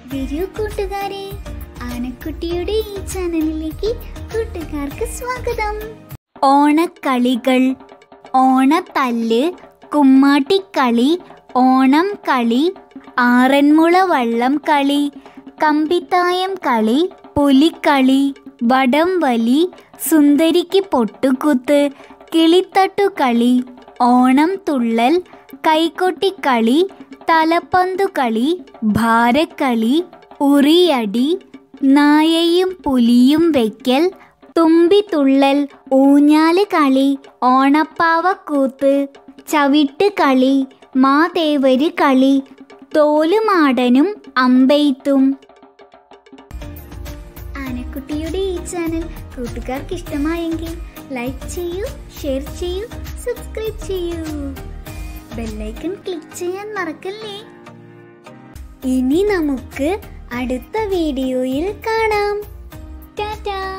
വരൂ കൂട്ടുകാരെ ആനക്കുട്ടിയുടെ ഈ ചാനലിലേക്ക് കൂട്ടുകാർക്ക് സ്വാഗതം ഓണക്കളികൾ ഓണത്തല്ല് കുമ്മാട്ടിക്കളി ഓണം കളി ആറന്മുള വള്ളം കളി കമ്പിത്തായം കളി പുലിക്കളി വടംവലി സുന്ദരിക്ക് പൊട്ടുകുത്ത് കിളിത്തട്ടു കളി ഓണം തുള്ളൽ കൈകൊട്ടിക്കളി തലപ്പന്തു കളി ഭാരക്കളി ഉറിയടി നായയും പുലിയും വെക്കൽ തുമ്പിത്തുള്ളൽ ഊഞ്ഞാല് കളി ഓണപ്പാവക്കൂത്ത് ചവിട്ട് കളി മാതേവര് കളി തോലുമാടനും അമ്പെയ്ത്തും ആനക്കുട്ടിയുടെ ഈ ചാനൽ കൂട്ടുകാർക്ക് ഇഷ്ടമായെങ്കിൽ ലൈക്ക് ചെയ്യൂ ഷെയർ ചെയ്യൂ സബ്സ്ക്രൈബ് ചെയ്യൂ ബെല്ലൈക്കൺ ക്ലിക്ക് ചെയ്യാൻ മറക്കല്ലേ ഇനി നമുക്ക് അടുത്ത വീഡിയോയിൽ കാണാം ടാറ്റാ